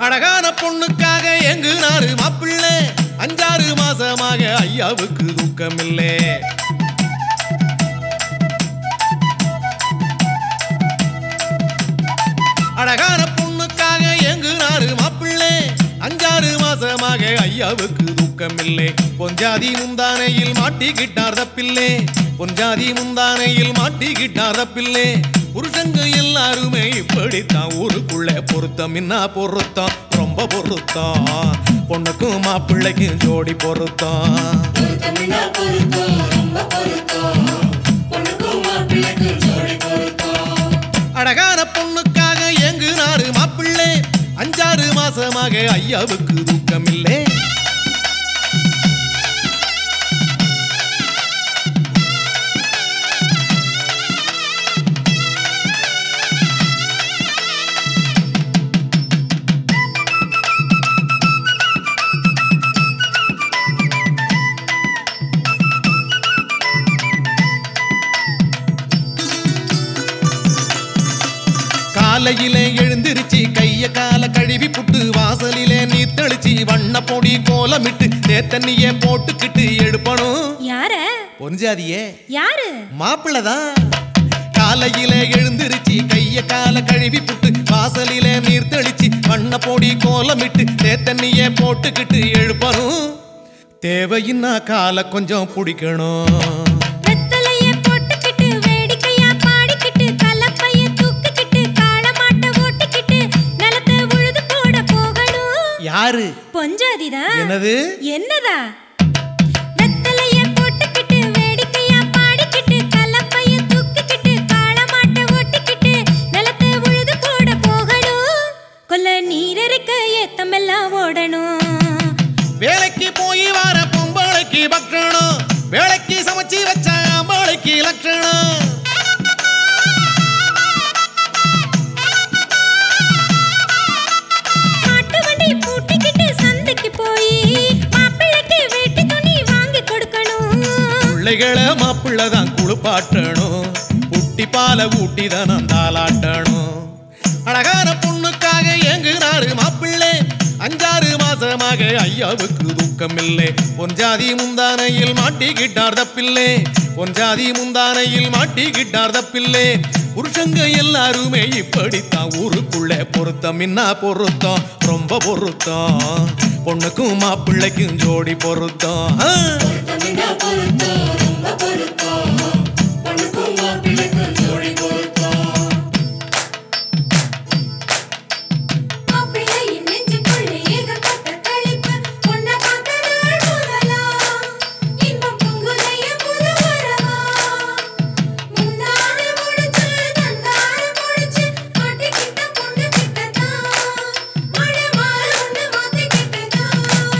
அழகான பொண்ணுக்காக எங்குனாரு மாப்பிள்ளை அஞ்சாறு மாசமாக ஐயாவுக்கு தூக்கமில்லை அழகான பொண்ணுக்காக எங்குனாரு மாப்பிள்ளை அஞ்சாறு மாசமாக ஐயாவுக்கு தூக்கமில்லை பொஞ்சாதி முந்தானையில் மாட்டிக்கிட்டார் தப்பில்லை பொஞ்சாதி முந்தானையில் மாட்டிக்கிட்டார் தப்பில்லை புருஷங்க எல்லாருமே இப்படித்தான் ஊருக்குள்ள பொருத்தம் என்ன பொருத்தம் ரொம்ப பொருத்தம் பொண்ணுக்கும் மாப்பிள்ளைக்கும் ஜோடி பொருத்தம் பொருத்தமில்லா பொருத்தம் ரொம்ப பொருத்தம் பொண்ணுக்கும் மாப்பிள்ளைக்கும் ஜோடி பொருத்தம் அழகான பொண்ணுக்காக எங்குனாரு மாப்பிள்ளை அஞ்சாறு மாசமாக ஐயாவுக்கு தூக்கமில்லை காலையிலே எழுந்திருச்சு கைய கால கழுவி புட்டு வாசலிலே நீர் தெளிச்சு வண்ண பொடி கோலமிட்டு தேத்தண்ணிய போட்டுக்கிட்டு எடுப்பணும் யார பொஞ்சாதியே யாரு மாப்பிள்ளை தான் காலையிலே எழுந்திருச்சு கைய கால கழுவி புட்டு வாசலிலே நீர் தெளிச்சு வண்ண பொடி கோலமிட்டு தேத்தண்ணிய போட்டுக்கிட்டு எழுப்பணும் தேவையின்னா காலை கொஞ்சம் பிடிக்கணும் வெத்தலைய போட்டுக்கிட்டு வேடிக்கையா பாடிக்கிட்டு கலப்பைய தூக்கிக்கிட்டு காளமாட்ட ஓட்டிக்கிட்டு நிலத்தை உழுது போட போகணும் யாரு பொஞ்சாதிதான் என்னது என்னதா வெத்தலைய போட்டுக்கிட்டு வேடிக்கையா பாடிக்கிட்டு கலப்பைய தூக்கிக்கிட்டு காளமாட்ட ஓட்டிக்கிட்டு நிலத்தை உழுது போட போகணும் கொல்ல நீரருக்க ஏத்தமெல்லாம் ஓடணும் வேலைக்கு போய் வர பொம்பளைக்கு பக்கணும் வேலைக்கு சமைச்சு வச்ச அம்பளைக்கு லட்சணம் மாட்டு வண்டி பூட்டிக்கிட்டு சந்தைக்கு போய் மாப்பிள்ளைக்கு வேட்டி துணி வாங்கி கொடுக்கணும் பிள்ளைகளை மாப்பிள்ளை தான் குளிப்பாட்டணும் குட்டி பாலை ஊட்டி தான் தாளாட்டணும் அழகான பொண்ணுக்காக எங்குறாரு மாப்பிள்ளை அஞ்சாறு மாசமாக ஐயாவுக்கு தூக்கமில்லை பொஞ்சாதி முந்தானையில் மாட்டிக்கிட்டார் தப்பில்லை பொஞ்சாதி முந்தானையில் மாட்டிக்கிட்டார் தப்பில்லை புருஷங்க எல்லாருமே இப்படித்தான் ஊருக்குள்ள பொருத்தம் என்ன பொருத்தம் ரொம்ப பொருத்தம் பொண்ணுக்கும் மாப்பிள்ளைக்கும் ஜோடி பொருத்தம் ஆ. பொருத்தமில்லா பொருத்தம் ரொம்ப பொருத்தம் பொண்ணுக்கும் மாப்பிள்ளைக்கும் ஜோடி பொருத்தம் மாப்பிள்ளையின் நெஞ்சுக்குள்ளே ஏகப்பட்ட களிப்பு பொண்ணை பார்த்த நாள் முதலா இன்பம் பொங்குதைய புது வரவா முந்தான முடிச்சு தந்தார முடிச்சு மாட்டிக்கிட்ட பொண்ணு கிட்டதான் மழை மாறு ஒண்ணு மாத்திக்கிட்டதான்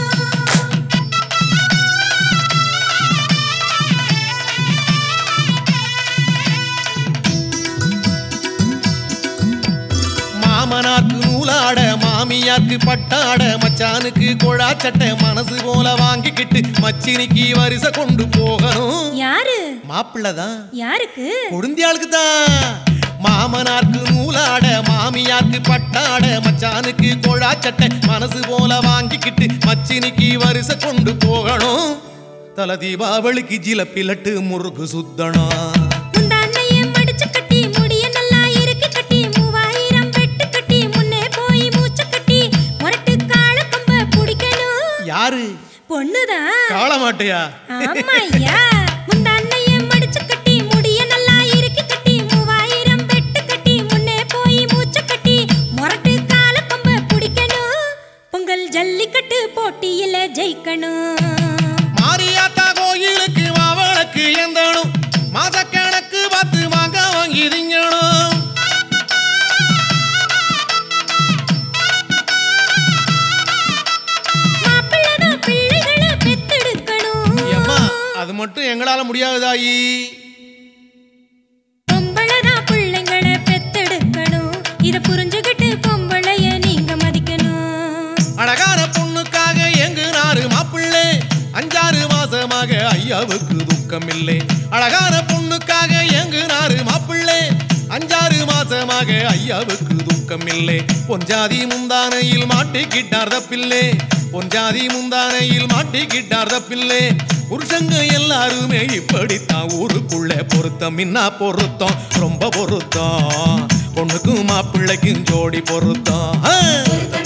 மாமனாருக்கு நூலாட மாமியாருக்கு பட்டாட மச்சானுக்கு கொழா சட்டை மனசு போல வாங்கிக்கிட்டு மச்சினிக்கு வரிசை கொண்டு போகணும் யாரு மாப்பிள்ளை தான் யாருக்கு கொடுந்தியாளுக்கு தான் மாமனாருக்கு நூலாட மாமியாருக்கு பட்டாட மச்சானுக்கு கொழா சட்டை மனசு போல வாங்கிக்கிட்டு மச்சினிக்கு வரிசை கொண்டு போகணும் தல தீபாவளிக்கு ஜிலப்பி லட்டு முறுக்கு சுத்தணும் முந்தானைய மடிச்சு கட்டி முடிய நல்லா இறுக்கி கட்டி மூவாயிரம் வெட்டு கட்டி முன்னே போய் மூச்சு கட்டி முரட்டு கால கம்ப பிடிக்கணும் யாரு பொண்ணுதான் காள மாட்டையா ஆமா ஐயா முந்தானைய மடிச்சு கட்டி முடிய நல்லா இறுக்கி கட்டி மூவாயிரம் வெட்டு கட்டி முன்னே போய் மூச்சு கட்டி முரட்டு கால கம்ப பிடிக்கணும் பொங்கல் ஜல்லிக்கட்டு போட்டியில ஜெயிக்கணும் மாரியாத்தா கோயிலுக்கு மாவளுக்கு எந்தணும் மாசக்கணக்கு பார்த்து வாங்க வாங்கி திங்கணும் மாப்பிள்ளதான் பிள்ளைகளை பெத்தெடுக்கணும் ஏம்மா அது மட்டும் எங்களால முடியாதுதாயி பொம்பளைதான் பிள்ளைங்களை பெத்தெடுக்கணும் இத புரிஞ்சுகிட்டு பொம்பளைய நீங்க மதிக்கணும் அழகான பொண்ணுக்காக எங்குனாரு மாப்பிள்ளை அஞ்சாறு மாசமாக ஐயாவுக்கு துக்கம் இல்லை அழகான பொண்ணுக்காக எங்குனாரு மாப்பிள்ளை அஞ்சாறு மாசமாக ஐயாவுக்கு துக்கம் இல்லை பொஞ்சாதி முந்தானையில் மாட்டிக்கிட்டார் தப்பில்லே பொஞ்சாதி முந்தானையில் மாட்டிக்கிட்டார் தப்பில்லே புருஷங்க எல்லாருமே இப்படித்தான் ஊருக்குள்ள பொருத்தம் மின்னா பொருத்தம் ரொம்ப பொருத்தம் பொண்ணுக்கும் மாப்பிள்ளைக்கும் ஜோடி பொருத்தம் ஆ! பொருத்தம்